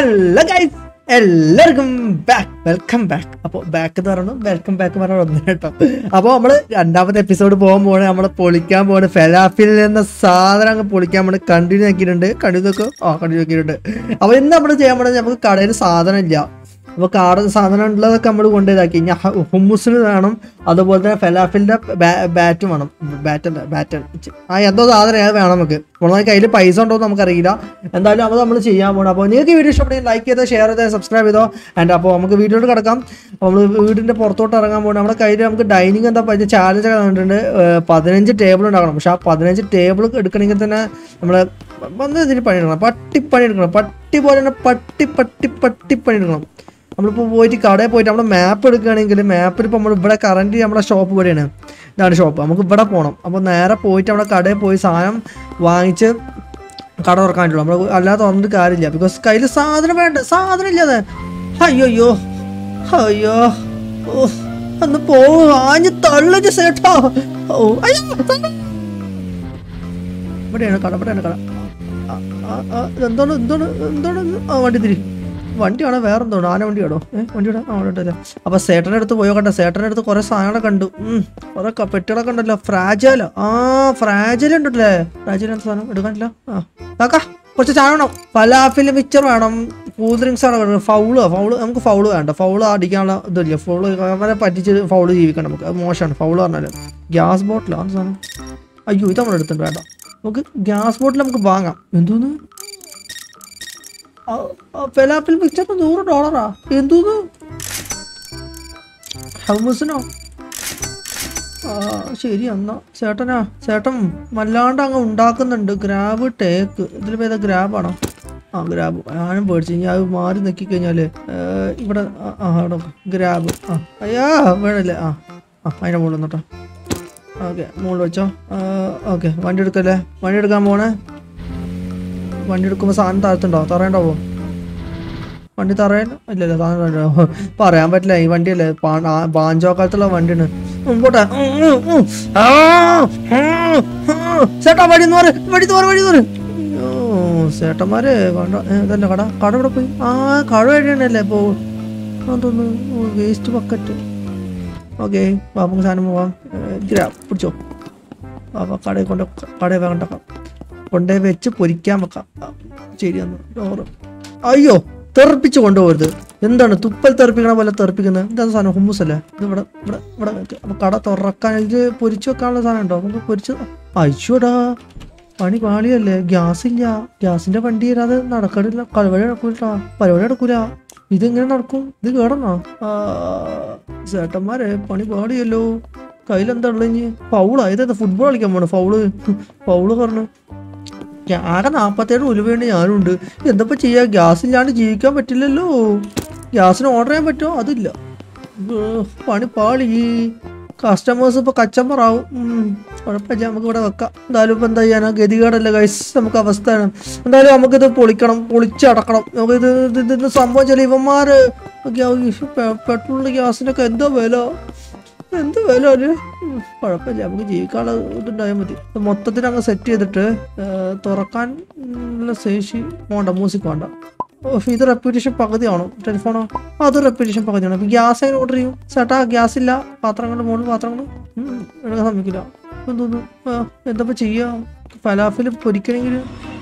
Hello guys എല്ലാവർക്കും back welcome back അപ്പോൾ back എന്ന് പറഞ്ഞു വെൽക്കം ബാക്ക് പറഞ്ഞ ഒന്ന് കേട്ടോ അപ്പോൾ നമ്മൾ രണ്ടാമത്തെ എപ്പിസോഡ് പോകാൻ പോകണേ നമ്മൾ പൊളിക്കാൻ പോകണ ഫെലാഫിൽ എന്ന സാധനം അങ്ങ് പൊളിക്കാൻ വേണ്ടി കണ്ടിന്യൂ ആക്കിയിട്ടുണ്ട് കണ്ടിന്യൂ നോക്കുക ആ കണ്ടിന്യൂ ആക്കിയിട്ടുണ്ട് അപ്പോൾ ഇന്ന് നമ്മൾ ചെയ്യാൻ പോണത് നമുക്ക് കടയിൽ സാധനം ഇല്ല അപ്പോൾ കാട് സാധനം ഉള്ളതൊക്കെ നമ്മൾ കൊണ്ടുപോയതാക്കി ഇനി ഹ- ഹുമ്മുസിന് വേണം അതുപോലെ തന്നെ ഫെലാഫിലിന്റെ ബാറ്റും വേണം ബാറ്റ് ബാറ്റ് ആ എന്തോ സാധനം ഏത് വേണം നമുക്ക് നമ്മളെ കയ്യിൽ പൈസ ഉണ്ടോ എന്ന് നമുക്കറിയില്ല എന്തായാലും അത് നമ്മൾ ചെയ്യാൻ പോകണം അപ്പോൾ നിങ്ങൾക്ക് വീഡിയോ ഇഷ്ടപ്പെടുമെങ്കിൽ ലൈക്ക് ചെയ്തോ ഷെയർ ചെയ്തോ സബ്സ്ക്രൈബ് ചെയ്തോ ആൻഡ് അപ്പോൾ നമുക്ക് വീഡിയോയിൽ കിടക്കാം നമ്മൾ വീടിന്റെ പുറത്തോട്ട് ഇറങ്ങാൻ പോകണം നമ്മുടെ കയ്യിൽ നമുക്ക് ഡൈനിങ് എന്താ പറ്റിയ ചാലഞ്ച് ഒക്കെ കണ്ടിട്ടുണ്ട് ഏർ പതിനഞ്ച് ടേബിൾ ഉണ്ടാക്കണം പക്ഷെ ആ പതിനഞ്ച് ടേബിൾ എടുക്കണമെങ്കിൽ തന്നെ നമ്മൾ വന്ന് ഇതിന് പണി എടുക്കണം പട്ടിപ്പണി എടുക്കണം പട്ടി പോലെ തന്നെ പട്ടി പട്ടി പട്ടിപ്പണി എടുക്കണം നമ്മളിപ്പോൾ പോയിട്ട് കടയിൽ പോയിട്ട് നമ്മുടെ മാപ്പ് എടുക്കുകയാണെങ്കിൽ മാപ്പിൽ ഇപ്പോൾ നമ്മൾ ഇവിടെ കറൻറ്റ് നമ്മുടെ ഷോപ്പ് ഇവിടെയാണ് ഇതാണ് ഷോപ്പ് നമുക്ക് ഇവിടെ പോകണം അപ്പോൾ നേരെ പോയിട്ട് നമ്മുടെ കടയിൽ പോയി സാധനം വാങ്ങിച്ച് കട തുറക്കാൻ പറ്റുള്ളൂ നമ്മൾ അല്ലാതെ തുറന്നിട്ട് കാര്യമില്ല ബിക്കോസ് കയ്യിൽ സാധനം വേണ്ട സാധനം ഇല്ലാതെ അയ്യോ അയ്യോ അയ്യോ ഓ ഒന്ന് പോവും ആഞ്ഞ് തള്ളു സേട്ടോ ഓ അയ്യോ തള്ളു. ഇവിടെയാണ് കട ഇവിടെയാണ് കട ആ, ആ, ആ, എന്താണ് എന്താണ് എന്താണ് ആ വണ്ടി തിരി വണ്ടിയാണോ വേറെ എന്തോ ആന വണ്ടിയാണോ ഏഹ് വണ്ടിയുടെ ആ വണ്ടിയുടെ അപ്പൊ സേട്ടൻ്റെ അടുത്ത് പോയോ കണ്ട സേട്ടൻ്റെ അടുത്ത് കുറെ സാധനങ്ങളൊക്കെ കണ്ടു ഉം, കുറെ ക- പെട്ടികളൊക്കെ ഉണ്ടല്ലോ ഫ്രാജലോ ആ ഫ്രാജൽ ഉണ്ടല്ലേ ഫ്രാജൽ എന്താ സാധനം എടുക്കാനില്ല ആ കാക്കാ കുറച്ച് സാധനം വേണം ഫലാഫിൽ മിച്ചർ വേണം കൂൾ ഡ്രിങ്ക്സ് ആണ് വേണ്ടത് ഫൗള് ഫൗള് നമുക്ക് ഫൗള് വേണ്ട ഫൗള് അടിക്കാനുള്ള ഇതില്ല ഫൗള് അവരെ പറ്റിച്ച് ഫൗള് ജീവിക്കണം നമുക്ക് അത് മോശമാണ് ഫൗള് പറഞ്ഞാൽ ഗ്യാസ് ബോട്ടിലോ ആ സാധനം അയ്യോ ഇത് നമ്മൾ എടുത്തിട്ട് വേണ്ട നമുക്ക് ഗ്യാസ് ബോട്ടിൽ നമുക്ക് വാങ്ങാം എന്തോന്ന് ഫെലാപ്പിൽ മിക്സർ നൂറ് ഡോളറാ എന്തോന്ന് ഹൗമസിനോ ആ ശരി എന്നാ ചേട്ടനാ ചേട്ടൻ വല്ലാണ്ട് അങ്ങ് ഉണ്ടാക്കുന്നുണ്ട് ഗ്രാബ് ടേക്ക് ഇതിൽ ഏതാ ഗ്രാബാണോ ആ ഗ്രാബ് ഞാനും പേടിച്ചു ഇനി അത് മാറി നോക്കി കഴിഞ്ഞാല് ഏ, ഇവിടെ ആ, ആ അവിടെ ഗ്രാബ് ആ അയ്യാ വേണല്ലേ ആ ആ അതിൻ്റെ മുകളിൽ നിന്നോട്ടോ ഓക്കെ മുകളിൽ വെച്ചോ ഓക്കെ വണ്ടി എടുക്കല്ലേ വണ്ടി എടുക്കാൻ പോണേ വണ്ടി എടുക്കുമ്പോൾ സാധനം താഴത്തുണ്ടോ തറയുണ്ടാവോ വണ്ടി തറയാൻ ഇല്ലല്ലോ സാധനം തറയുണ്ടോ? പറയാൻ പറ്റില്ല ഈ വണ്ടിയല്ലേ പാ- ആ ബാഞ്ചോക്കാലത്തുള്ള വണ്ടിയാണ് മുമ്പോട്ടെ ഉം, ഉം, ഉം. ആ, ഉം, ഉം. ചേട്ടാ വഴി നോറ് വഴി നോറ് വഴി നോറ് അയ്യോ ചേട്ടന്മാര് കണ്ട ഏ, ഇതല്ല കട കട ഇവിടെ പോയി ആ കട വഴിയാണല്ലേ ഇപ്പോ തോന്നുന്നു വേസ്റ്റ് ബക്കറ്റ് ഓക്കെ നമുക്ക് സാധനം പോവാം ഗ്രാ പിടിച്ചോ അപ്പോൾ കടയിൽ കൊണ്ട് കടയിൽ വേണ്ടാക്കാം കൊണ്ടേ വെച്ച് പൊരിക്കാൻ വെക്കാം ആ, ശരി എന്നാ ഡോറ് അയ്യോ തെറിപ്പിച്ച് കൊണ്ടുപോകരുത് എന്താണ് തുപ്പൽ തെറിപ്പിക്കണ പോലെ തെറിപ്പിക്കുന്നത് എന്താ സാധനം ഹുമ്മൂസ് അല്ലേ ഇത് ഇവിടെ ഇവിടെ ഇവിടെ വെക്ക്. അപ്പൊ കട തുറക്കാൻ ഇത് പൊരിച്ചു വെക്കാനുള്ള സാധനം ഉണ്ടോ നമുക്ക് പൊരിച്ച് അയ്യോടാ പണി പാളിയല്ലേ ഗ്യാസ് ഇല്ല ഗ്യാസിന്റെ വണ്ടി ഇല്ലാതെ നടക്കണില്ല കളിവഴി നടക്കൂല പരിപാടി നടക്കൂല ഇതെങ്ങനെ നടക്കും ഇത് കേടണോ ആ ചേട്ടന്മാരെ പണി പാടിയല്ലോ കയ്യിലെന്താ ഉള്ളത് ഇനി ഫൗളാ ഇതേതാ ഫുട്ബോൾ കളിക്കാൻ പോണു ഫൗള് ഫൗള് പറഞ്ഞു ആകെ നാൽപ്പത്തേഴ് ഉലുവേണ്ടി ഞാനുണ്ട് എന്തപ്പോ ചെയ്യാ ഗ്യാസ് ഇല്ലാണ്ട് ജീവിക്കാൻ പറ്റില്ലല്ലോ ഗ്യാസിന് ഓർഡർ ചെയ്യാൻ പറ്റുമോ അതില്ല ഏഹ്, പണി പാളി കസ്റ്റമേഴ്സ് ഇപ്പൊ കച്ചമ്പർ ആവും ഉം, കുഴപ്പമില്ല നമുക്ക് ഇവിടെ വെക്കാം എന്തായാലും ഇപ്പൊ എന്താ ചെയ്യാനാ ഗതികേടല്ലേ ഗൈസ് നമുക്ക് അവസ്ഥയാണ് എന്തായാലും നമുക്കിത് പൊളിക്കണം പൊളിച്ചടക്കണം നമുക്ക് ഇത് ഇത് ഇത് സംഭവം ചില ഇവന്മാര് പെട്രോളിന്റെ ഗ്യാസിനൊക്കെ എന്തോ വില എന്ത് വില ഒരു ഉം, കുഴപ്പമില്ല നമുക്ക് ജീവിക്കാനുള്ള ഇതുണ്ടായാൽ മതി ഇത് മൊത്തത്തിൽ അങ്ങ് സെറ്റ് ചെയ്തിട്ട് ഏ, തുറക്കാൻ ഉള്ള ശേഷി വേണ്ട മ്യൂസിക് വേണ്ട ഓ ഇത് റെപ്യൂട്ടേഷൻ പകുതിയാണോ ടെലിഫോണോ അത് റെപ്യൂട്ടേഷൻ പകുതിയാണ് അപ്പൊ ഗ്യാസ് എങ്ങനെ ഓർഡർ ചെയ്യും ചേട്ടാ ഗ്യാസ് ഇല്ല പാത്രങ്ങളുടെ മുകളിൽ പാത്രങ്ങൾ ഉം, എടുക്കാൻ സമ്മതിക്കില്ല എന്തോന്നു ആ, എന്തപ്പോ ചെയ്യാ ഫലാഫിൽ പൊരിക്കണമെങ്കിൽ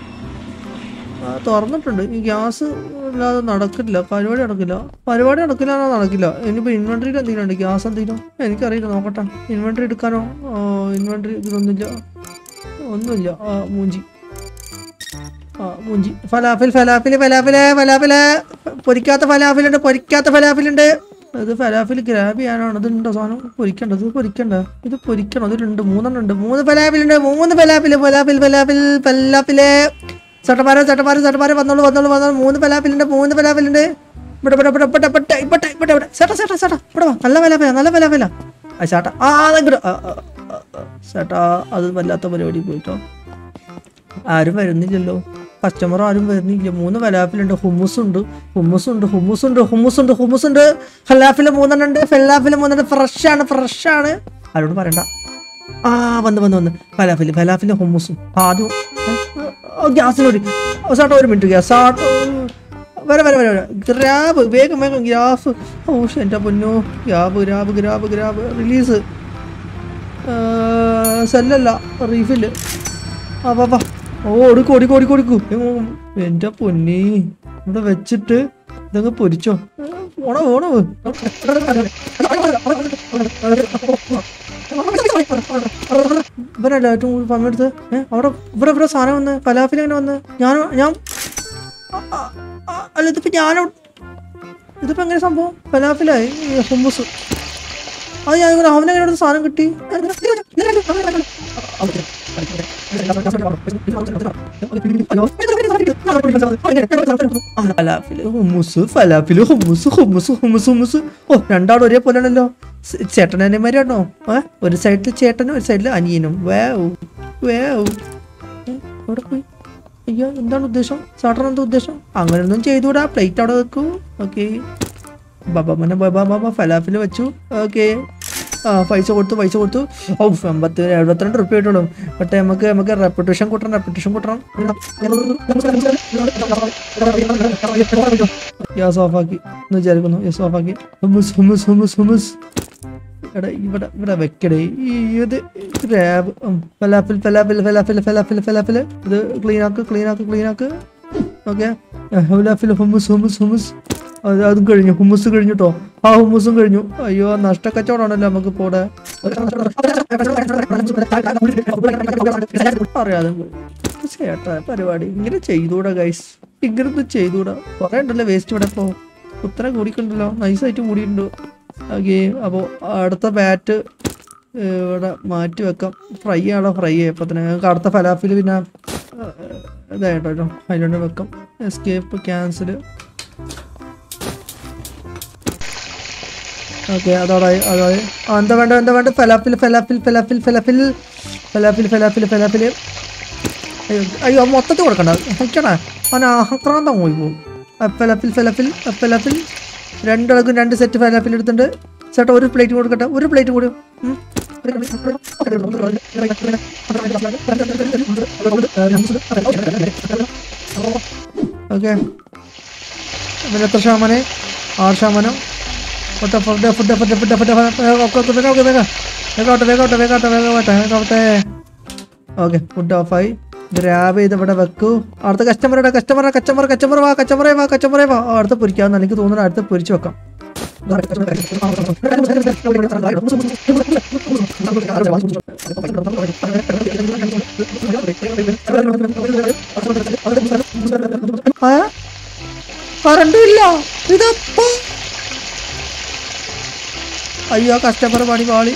ആ, തുറന്നിട്ടുണ്ട് ഈ ഗ്യാസ് ഇല്ലാതെ നടക്കില്ല പരിപാടി നടക്കില്ല പരിപാടി നടക്കില്ല എന്നാ നടക്കില്ല ഇനിയിപ്പോ ഇൻവെന്ററിയിൽ എന്തെങ്കിലും ഉണ്ട് ഗ്യാസ് എന്തെങ്കിലും എനിക്കറിയില്ല നോക്കട്ടെ ഇൻവെന്ററി എടുക്കാനോ ഇൻവെന്ററി ഇതൊന്നുമില്ല ഒന്നുമില്ല ആ മൂഞ്ചി ആ മൂഞ്ചി ഫലാഫിൽ ഫലാഫിൽ ഫലാഫിലെ ഫലാഫിലെ പൊരിക്കാത്ത ഫലാഫിലുണ്ട് പൊരിക്കാത്ത ഫലാഫിലുണ്ട് ഇത് ഫലാഫിൽ ഗ്രാബ് ചെയ്യാനാണ് ഇതുണ്ടോ സാധനം പൊരിക്കേണ്ടത് ഇത് പൊരിക്കണ്ട ഇത് പൊരിക്കണം ഇതിലുണ്ട് മൂന്നെണ്ണം ഉണ്ട് മൂന്ന് ഫലാഫിലുണ്ട് മൂന്ന് ഫലാഫിൽ ഫലാഫിൽ ഫലാഫിൽ ഫലാഫിലെ ചട്ടപ്പാര ചട്ടപ്പാര ചട്ടപ്പാര വന്നോളൂ വന്നോളൂ വന്നോളൂ മൂന്ന് ഫലാഫിലുണ്ട് മൂന്ന് ഫലാഫിലുണ്ട് ഇവിടെ ഇവിടെ ഇവിടെ ഇവിടെ ഇവിടെ ഇവിടെ ഇവിടെ ഇവിടെ ചേട്ടാ ചേട്ടാ ചേട്ടാ ഇവിടെ വാ നല്ല ഫലാഫില നല്ല ഫലാഫില ആ ചേട്ടാ ആ അതങ്ങോട്ട് ആ, ആ, ആ, ആ. ചേട്ടാ അത് വല്ലാത്ത പരിപാടി പോയിട്ടോ ആരും വരുന്നില്ലല്ലോ കസ്റ്റമർ ആരും വരുന്നില്ല മൂന്ന് ഫലാഫിലുണ്ട് ഹുമ്മുസ് ഉണ്ട് ഹുമ്മുസ് ഉണ്ട് ഹുമ്മുസ് ഉണ്ട് ഹുമ്മുസ് ഉണ്ട് ഹുമ്മുസ് ഉണ്ട് ഫലാഫിൽ മൂന്നെണ്ണം ഉണ്ട് ഫലാഫിൽ മൂന്നെണ്ണം ഫ്രഷ് ആണ് ഫ്രഷ് ആണ് ആരോട് പറയണ്ട ആ വന്ന് വന്ന് വന്ന് ഫലാഫിൽ ഫലാഫിലെ ഹുമ്മുസും ആദ്യം ഗ്യാസിനൊരു ചേട്ടാ ഒരു മിനിറ്റ് ഗ്യാസ് ആട്ടോ വരെ വരെ വരെ വരെ ഗ്രാബ് വേഗം വേഗം ഗ്രാഫ് ഓ ശ്ശെ, എൻ്റെ പൊന്നോ grab grab grab grab release സെല്ലല്ല റീഫില് ആ പാ പാ ഓ ഒടുക്കും ഒടുക്കും ഒടുക്കും ഒടുക്കും എൻ്റെ പൊന്നി ഇവിടെ വെച്ചിട്ട് ഇതങ്ങ് പൊരിച്ചോ ഓണോ ഓണോ ഇവരല്ല ഏറ്റവും കൂടുതൽ പങ്കെടുത്ത് ഏഹ് അവിടെ ഇവിടെ ഇവിടെ സാധനം വന്ന് ഫലാഫിൽ എങ്ങനെ വന്ന് ഞാൻ ഞാൻ ആ, ആ, ആ, അല്ല ഇതിപ്പോ ഞാനോ ഇതിപ്പോ എങ്ങനെ സംഭവം ഫലാഫിലായി ഈ ഹുമ്മൂസ് അത് ഞാൻ ഇങ്ങനെ അവനെങ്ങനെ ഒരു സാധനം കിട്ടി ഫലാഫില് ഹുമ്മൂസ് ഫലാഫില് ഹുമ്മൂസ് ഹുമ്മൂസ് ഹുമ്മൂസ് ഹുമ്മൂസ് ഓ രണ്ടാളും ഒരേപോലെ ആണല്ലോ ചേട്ടൻ അനിയന്മാരാണോ ഏ ഒരു സൈഡിൽ ചേട്ടനും ഒരു സൈഡിൽ അനിയനും വേവ് വേവ് ഏ, എവിടെ പോയി അയ്യോ എന്താണ് ഉദ്ദേശം ചേട്ടൻ എന്താ ഉദ്ദേശം അങ്ങനെയൊന്നും ചെയ്തുകൂടാ പ്ലേറ്റ് അവിടെ വെക്കൂ ഓക്കെ ബബമ്മനെ ബബ ബബ ഫലാഫിൽ വെച്ചു ഓക്കെ ആ പൈസ കൊടുത്തു പൈസ കൊടുത്തു ഓ എൺപത്തി എഴുപത്തിരണ്ട് റുപ്യ കിട്ടുള്ളൂ പക്ഷേ നമുക്ക് നമുക്ക് റെപ്യൂട്ടേഷൻ കൂട്ടണം റെപ്യൂട്ടേഷൻ കൂട്ടണം യാസ് ഓഫാക്കി എന്ന് വിചാരിക്കുന്നു യാസ് ഓഫാക്കി ഹുമുസ് ഹുമുസ് ഹുമുസ് ഹുമുസ് എടാ ഇവിടെ ഇവിടെ വെക്കടേ ഈ ഇത് ഗ്രാബ് ഫലാഫിൽ ഫലാഫിൽ ഫലാഫിൽ ഫലാഫിൽ ഫലാഫിൽ ഇത് ക്ലീൻ ആക്ക് ക്ലീൻ ആക്ക് ക്ലീൻ ആക്ക് ഓക്കെ ഫലാഫിൽ ഹുമുസ് ഹുമുസ് ഹുമുസ് അത് അതും കഴിഞ്ഞു ഹുമുസ് കഴിഞ്ഞിട്ടോ ആ ഹുമുസും കഴിഞ്ഞു അയ്യോ നഷ്ടക്കച്ചവടമാണല്ലോ നമുക്ക് ഇപ്പോൾ ഇവിടെ അറിയാതെ പോയി. ചേട്ടാ പരിപാടി ഇങ്ങനെ ചെയ്തൂടാ ഗൈസ് ഇങ്ങനൊന്നും ചെയ്തൂടാ കുറെ ഉണ്ടല്ലോ വേസ്റ്റ് ഇവിടെ ഇപ്പോ ഉത്തരം കൂടിയിട്ടുണ്ടല്ലോ നൈസായിട്ട് കൂടിയിട്ടുണ്ട് ഓക്കെ അപ്പോൾ അടുത്ത ബാറ്റ് ഇവിടെ മാറ്റി വെക്കാം ഫ്രൈ ആണോ ഫ്രൈ ഇപ്പൊ തന്നെ ഞങ്ങൾക്ക് അടുത്ത ഫലാഫിൽ പിന്നെ ഏഹ്, ഇതായിട്ടോ അതിലോട്ട് വെക്കാം എസ്കേപ്പ് ക്യാൻസൽ ഓക്കെ അതോടായി അതായി ആ എന്താ വേണ്ട എന്താ വേണ്ട ഫലാഫിൽ ഫലാഫിൽ ഫലാഫിൽ ഫലാഫിൽ ഫലാഫിൽ ഫലാഫിൽ ഫലാഫിൽ അയ്യോ അയ്യോ മൊത്തത്തിൽ കൊടുക്കണ്ട നിൽക്കണേ അവൻ ആക്രാന്തം പോയി പോകും ഫലാഫിൽ ഫലാഫിൽ ഫലാഫിൽ രണ്ടിടക്കും രണ്ട് സെറ്റ് ഫലാഫിൽ എടുത്തിട്ടുണ്ട് ചേട്ടാ ഒരു പ്ലേറ്റ് കൊടുക്കട്ടെ ഒരു പ്ലേറ്റ് കൂടി ഉം. ഓക്കെ പിന്നെ എത്ര ശതമാനം ആറ് ശതമാനം food food food food food food ഒക്കെ ഒക്കെ വേഗം വേഗം വേഗോട്ടെ വേഗോട്ടെ വേഗോട്ടെ വേഗോട്ടെ വേഗോട്ടെ ഓക്കെ ഫുഡ് ഓഫായി ഗ്രാബ് ചെയ്ത് ഇവിടെ വെക്കൂ അടുത്ത കസ്റ്റമറുടെ കസ്റ്റമർ കസ്റ്റമർ കസ്റ്റമർ വാ കസ്റ്റമറെ വാ കസ്റ്റമറെ വാ ആ, അടുത്ത പൊരിക്കാമെന്ന് എനിക്ക് തോന്നുന്നു അടുത്ത പൊരിച്ച് വെക്കാം ആ കറണ്ടും ഇല്ല ഇതപ്പോ അയ്യോ കസ്റ്റമർ പണി പാളി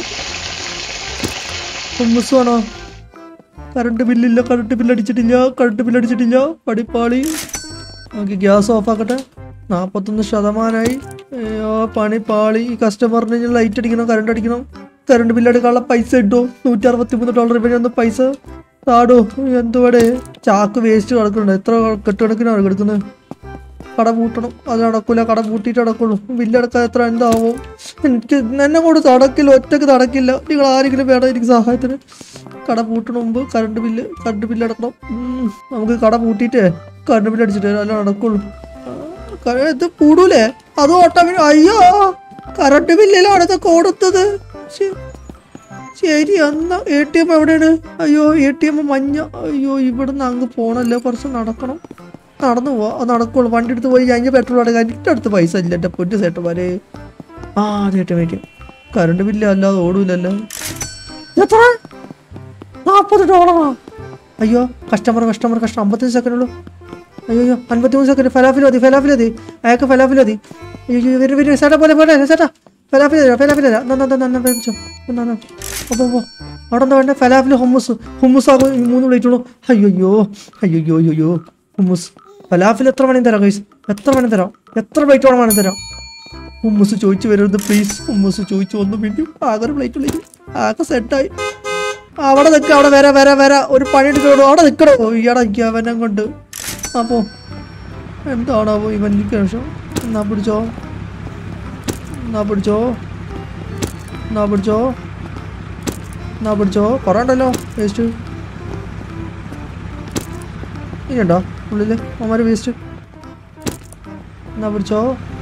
ഹുമ്മസ് വേണോ കറണ്ട് ബില്ലില്ല കറണ്ട് ബില്ല് അടിച്ചിട്ടില്ല കറണ്ട് ബില്ല് അടിച്ചിട്ടില്ല പടിപ്പാളി നമുക്ക് ഗ്യാസ് ഓഫ് ആക്കട്ടെ നാൽപ്പത്തൊന്ന് ശതമാനമായി അയ്യോ പണി പാളി ഈ കസ്റ്റമറിന് ഇനി ലൈറ്റ് അടിക്കണം കറണ്ട് അടിക്കണം കറണ്ട് ബില്ല് എടുക്കാനുള്ള പൈസ ഇട്ടോ നൂറ്റി അറുപത്തി മൂന്ന് ഡോളർ ഇവനെ ഒന്ന് പൈസ താടോ എന്തുവാടെ ചാക്ക് വേസ്റ്റ് കിടക്കുന്നുണ്ട് എത്ര കെട്ടുകണക്കിനാണ് കിടക്കുന്നത് കട പൂട്ടണം അത് നടക്കൂല കട പൂട്ടിയിട്ട് നടക്കുള്ളൂ ബില്ലടക്കാൻ എത്ര എന്താവും എനിക്ക് എന്നെ കൊണ്ട് തടക്കില്ല ഒറ്റക്ക് തടക്കില്ല നിങ്ങൾ ആരെങ്കിലും വേണം എനിക്ക് സഹായത്തിന് കട പൂട്ടണ മുമ്പ് കറണ്ട് ബില്ല് കറണ്ട് ബില്ല് അടക്കണം ഉം, നമുക്ക് കട പൂട്ടിയിട്ട് കറണ്ട് ബില്ല് അടിച്ചിട്ട് അല്ല നടക്കുള്ളൂ ആ, ക- ഇത് കൂടൂലേ അത് ഓട്ടോമിന് അയ്യോ കറണ്ട് ബില്ലിലാണ് ഇതൊക്കെ കൊടുത്തത് ശ്ശെ. ശരി എന്നാ എ ടി എം എവിടെയാണ് അയ്യോ എ ടി എം മഞ്ഞ അയ്യോ ഇവിടുന്ന് അങ്ങ് പോണല്ലോ കുറച്ച് നടക്കണം നടന്നു പോവാ അത് നടക്കുള്ളൂ വണ്ടി എടുത്ത് പോയി കഴിഞ്ഞ പെട്രോൾ അടക്കാൻ എൻ്റെ അടുത്ത് പൈസ ഇല്ല എൻ്റെ പൊന്നു സേട്ടന്മാരെ ആ അതെ A T M A T M current bill അല്ലാതെ ഓടൂലല്ലോ എത്ര നാൽപ്പത് ഡോളറാ അയ്യോ കസ്റ്റമർ കസ്റ്റമർ കസ്റ്റമർ അമ്പത്തഞ്ച് സെക്കൻഡ് ഉള്ളൂ അയ്യോ അയ്യോ അൻപത്തിമൂന്ന് സെക്കൻഡ് ഫലാഫിൽ മതി ഫലാഫിൽ മതി അയാൾക്ക് ഫലാഫിൽ മതി അയ്യോ അയ്യോ വരും വരും ചേട്ടാ പോലെ പോലെ ചേട്ടാ ഫലാഫിൽ തരാം ഫലാഫിൽ തരാം എന്നാ എന്നാ എന്നാ പേടിച്ചോ എന്നാ എന്നാ അപ്പോൾ പോ അവിടെ എന്താ വേണ്ടേ ഫലാഫിൽ ഹുമ്മൂസ് ഹുമ്മൂസ് ആകും ഈ മൂന്ന് പ്ലേറ്റ് ഉള്ളൂ അയ്യോ അയ്യോ അയ്യോ അയ്യോ അയ്യോ അയ്യോ ഹുമ്മൂസ് ഫലാഫിൽ എത്ര വേണേലും തരാം ഗൈസ് എത്ര വേണേലും തരാം എത്ര പ്ലേറ്റ് വേണം വേണേലും തരാം ഹുമ്മൂസ് ചോദിച്ചു വരരുത് പ്ലീസ് ഹുമ്മൂസ് ചോദിച്ചു ഒന്ന് വേണ്ടി ആകെ ഒരു പ്ലേറ്റ് ഉള്ളൂ ആകെ സെറ്റായി അവിടെ നിൽക്ക അവിടെ വരാ വരാ വരാ ഒരു പണി എടുക്കണോ അവിടെ നിൽക്കണോ ഇയാടെ നിൽക്കുക അവനെ കൊണ്ട് അപ്പോ എന്താണോ ഇവൻ ശേഷം എന്നാ പിടിച്ചോ എന്നാ പിടിച്ചോ എന്നാ പിടിച്ചോ എന്നാ പിടിച്ചോ കുറേ ഉണ്ടല്ലോ വേസ്റ്റ് ഇനിയുണ്ടോ ഉള്ളില് അവന്മാര് വേസ്റ്റ് എന്നാ പിടിച്ചോ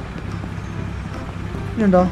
ഉണ്ടോ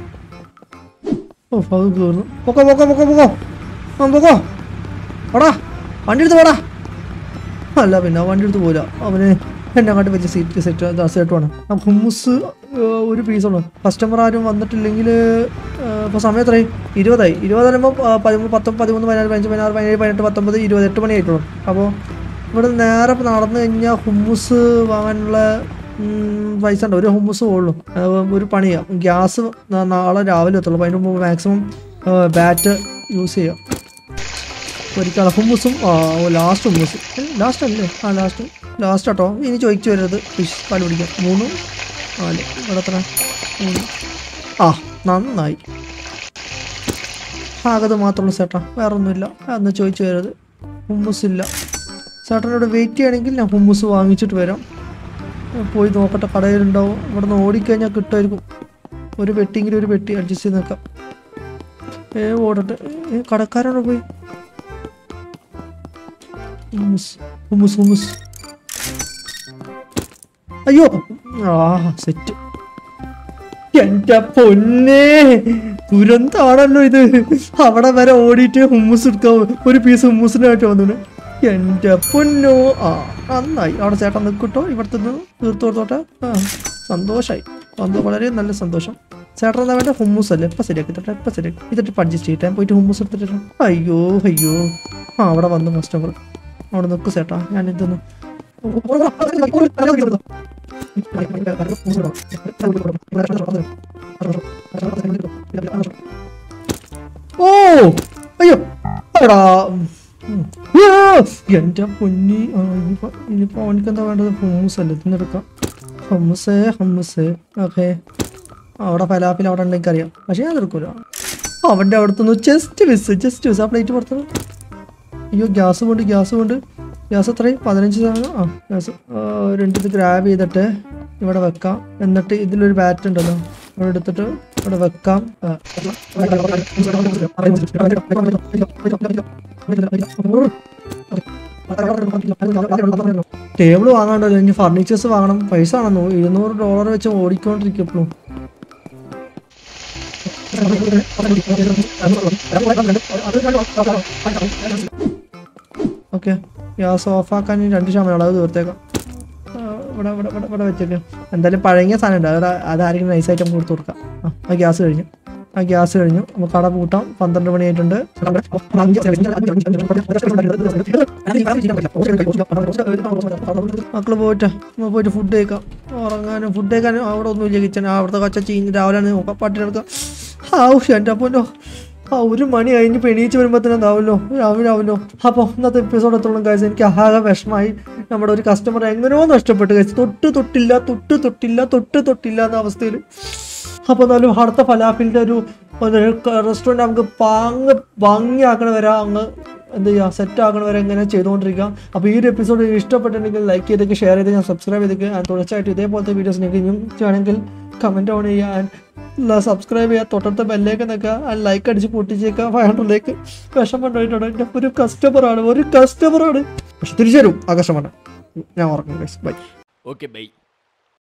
ഓ അത് തീർന്നു പൊക്കോ പൊക്കോ പൊക്കോ പൊക്കോ ആ പൊക്കോ ഓടാ വണ്ടി എടുത്ത് പോടാ അല്ല പിന്നെ വണ്ടി എടുത്ത് പോരാ അവന് എന്നെ അങ്ങോട്ട് വെച്ച് സീറ്റ് സെറ്റ് സെറ്റ് വേണം ആ ഹുമ്മുസ് ഒരു പീസുള്ളൂ കസ്റ്റമർ ആരും വന്നിട്ടില്ലെങ്കിൽ ഇപ്പോൾ സമയം എത്രയായി ഇരുപതായി ഇരുപതാകുമ്പോൾ പതിമൂന്ന് പത്തൊമ്പത് പതിമൂന്ന് പതിനാല് പതിനഞ്ച് പതിനാറ് പതിനേഴ് പതിനെട്ട് പത്തൊമ്പത് ഇരുപത് എട്ട് മണി ആയിട്ടുള്ളൂ അപ്പോൾ ഇവിടെ നേരെ ഇപ്പൊ നടന്നു കഴിഞ്ഞാൽ ഹുമ്മുസ് വാങ്ങാനുള്ള ഉം, പൈസ ഉണ്ട് ഒരു ഹുമ്മുസ് ഉള്ളൂ ഒരു പണിയാണ് ഗ്യാസ് നാളെ രാവിലെ എത്തുള്ളൂ അപ്പോൾ അതിന് മുമ്പ് മാക്സിമം ബാറ്റ് യൂസ് ചെയ്യാം ഒരിക്കലും ഹുമ്മുസും ആ ലാസ്റ്റ് ഹുമ്മുസ് ലാസ്റ്റ് അല്ലേ ആ ലാസ്റ്റ് ലാസ്റ്റ് കേട്ടോ ഇനി ചോദിച്ചു വരുന്നത് ഫിഷ് പാല് പിടിക്കാം മൂന്ന് നാല് ഇവിടെ എത്ര മൂന്ന് ആ നന്നായി ആകത് മാത്രമുള്ളൂ ചേട്ടാ വേറെ ഒന്നുമില്ല അന്ന് ചോദിച്ചു വരരുത് ഹുമ്മുസ് ഇല്ല ചേട്ടനോട് വെയിറ്റ് ചെയ്യണമെങ്കിൽ ഞാൻ ഹുമ്മുസ് വാങ്ങിച്ചിട്ട് വരാം ഞാൻ പോയി നോക്കട്ടെ കടയിലുണ്ടാവും ഇവിടെ നിന്ന് ഓടിക്കഴിഞ്ഞാൽ കിട്ടുമായിരിക്കും ഒരു പെട്ടിയെങ്കിലും ഒരു പെട്ടി അഡ്ജസ്റ്റ് ചെയ്ത് നിൽക്കാം ഏ ഓടട്ടെ ഏ കടക്കാരോട് പോയി ഹുമ്മുസ് ഹുമ്മുസ് ഹുമ്മുസ് അയ്യോ ആ സെറ്റ് എന്റെ പൊന്നെ ദുരന്താണല്ലോ ഇത് അവിടെ വരെ ഓടിയിട്ട് ഹുമ്മൂസ് എടുക്കാൻ ഒരു പീസ് ഹുമ്മൂസിനായിട്ട് വന്നു എന്റെ പൊന്നോ ആ നന്നായി അവിടെ ചേട്ടൻ നിൽക്കട്ടോ ഇവിടുത്തെ നിന്ന് തീർത്തു കൊടുത്തോട്ടെ ആ സന്തോഷായി സന്തോഷം വളരെ നല്ല സന്തോഷം ചേട്ടൻ എന്താ വേണ്ട ഹുമ്മൂസ് അല്ലേ ഇപ്പം ശരിയാക്കി തട്ടെ ഇപ്പം ശരിയാക്കി ഇതിട്ട് അഡ്ജസ്റ്റ് ചെയ്തിട്ട് ഞാൻ പോയിട്ട് ഹുമ്മൂസ് എടുത്തിട്ട് അയ്യോ അയ്യോ ആ അവിടെ വന്നു കസ്റ്റമർ അവിടെ നിൽക്കു ചേട്ടാ ഞാൻ ഇതൊന്ന് ഓ അയ്യോ എടാ ഉം. ആ, എന്റെ പൊന്നി ആ, ഇനിയിപ്പോ ഇനിയിപ്പോ അവനക്ക് എന്താ വേണ്ടത് ഹുമ്മൂസ് അല്ലേ തിന്നെടുക്കാം ഹമ്മസേ ഹമ്മസേ ഓക്കെ അവിടെ ഫലാഫിൽ അവിടെ ഉണ്ടെങ്കിൽ അറിയാം പക്ഷെ ഞാൻ എടുക്കൂല അവൻ്റെ അവിടുത്തെ ജസ്റ്റ് മിസ് ജസ്റ്റ് മിസ് ആ പ്ലേറ്റ് പുറത്തു അയ്യോ ഗ്യാസ് കൊണ്ട് ഗ്യാസ് കൊണ്ട് ഗ്യാസ് എത്രയും പതിനഞ്ച് ശതമാനം ആ ഗ്യാസ് രണ്ട് ഇത് ഗ്രാബ് ചെയ്തിട്ട് ഇവിടെ വെക്കാം എന്നിട്ട് ഇതിലൊരു ബാറ്റ് ഉണ്ടല്ലോ അവിടെ എടുത്തിട്ട് ഇവിടെ വെക്കാം ആ. ടേബിൾ വാങ്ങാണ്ടല്ലോ ഇനി ഫർണിച്ചേഴ്സ് വാങ്ങണം പൈസ ആണെന്നോ എഴുന്നൂറ് ഡോളർ വെച്ച് ഓടിക്കൊണ്ടിരിക്കും എപ്പോഴും ഓക്കെ ഗ്യാസ് ഓഫാക്കാൻ ഇനി രണ്ട് ശതമാനം അളവ് തീർത്തേക്കാം ആ, ഇവിടെ ഇവിടെ ഇവിടെ ഇവിടെ വെച്ചേക്കാം എന്തായാലും പഴകിയ സാധനം ഉണ്ട് അവിടെ അതാരെങ്കിലും നൈസായിട്ട് നമുക്ക് കൊടുത്ത് കൊടുക്കാം ആ ആ ഗ്യാസ് കഴിഞ്ഞു ആ ഗ്യാസ് കഴിഞ്ഞു നമുക്ക് കട പൂട്ടാം പന്ത്രണ്ട് മണിയായിട്ടുണ്ട് മക്കള് പോയിട്ട് നമുക്ക് പോയിട്ട് ഫുഡ് കഴിക്കാം ഉറങ്ങാനും ഫുഡ് കഴിക്കാനും അവിടെ ഒന്നുമില്ല കിച്ചൺ അവിടുത്തെ കൊച്ച ചീഞ്ഞ് രാവിലെ നോക്കാം പട്ടിയെടുക്കാം ആവശ്യം എൻ്റെ അപ്പോല്ലോ ആ ഒരു മണി കഴിഞ്ഞ് പെണീച്ച് വരുമ്പോഴത്തേനും എന്താവുമല്ലോ രാവിലെ ആവുമല്ലോ അപ്പോൾ ഇന്നത്തെ എപ്പിസോഡ് എത്തോളം കഴിച്ച് എനിക്ക് ആകെ വിഷമായി നമ്മുടെ ഒരു കസ്റ്റമർ എങ്ങനെയോ നഷ്ടപ്പെട്ട് കഴിച്ചു തൊട്ട് തൊട്ടില്ല തൊട്ട് തൊട്ടില്ല തൊട്ട് തൊട്ടില്ല എന്ന അവസ്ഥയിൽ അപ്പോൾ എന്നാലും അടുത്ത ഫലാഫിലിൻ്റെ ഒരു റെസ്റ്റോറൻറ്റ് നമുക്ക് പാങ്ങ് ഭംഗിയാക്കണ വരെ അങ്ങ് എന്ത് ചെയ്യുക സെറ്റ് ആക്കണ വരെ ഇങ്ങനെ ചെയ്തുകൊണ്ടിരിക്കുക അപ്പോൾ ഈ ഒരു എപ്പിസോഡ് ഇഷ്ടപ്പെട്ടിട്ടുണ്ടെങ്കിൽ ലൈക്ക് ചെയ്തേക്ക് ഷെയർ ചെയ്ത് ഞാൻ സബ്സ്ക്രൈബ് ചെയ്തേക്ക് and തുടർച്ചയായിട്ട് ഇതേപോലത്തെ വീഡിയോസ് നിങ്ങൾക്ക് ഇനിയും ചെയ്യണമെങ്കിൽ കമൻറ്റ് ഓൺ ചെയ്യുക and സബ്സ്ക്രൈബ് ചെയ്യുക തൊട്ടടുത്ത ബെല്ലേക്ക് നിൽക്കുക ലൈക്ക് അടിച്ച് പൊട്ടിച്ചേക്കുക ഫൈവ് ഹൺഡ്രഡിലേക്ക് വിഷം കൊണ്ടുപോയിട്ടുണ്ട് എൻ്റെ ഒരു കസ്റ്റമറാണ് ഒരു കസ്റ്റമറാണ് പക്ഷെ തിരിച്ചു തരും ആ കസ്റ്റമർ ഞാൻ ഓർക്കുന്നു ബൈ ഓക്കെ ബൈ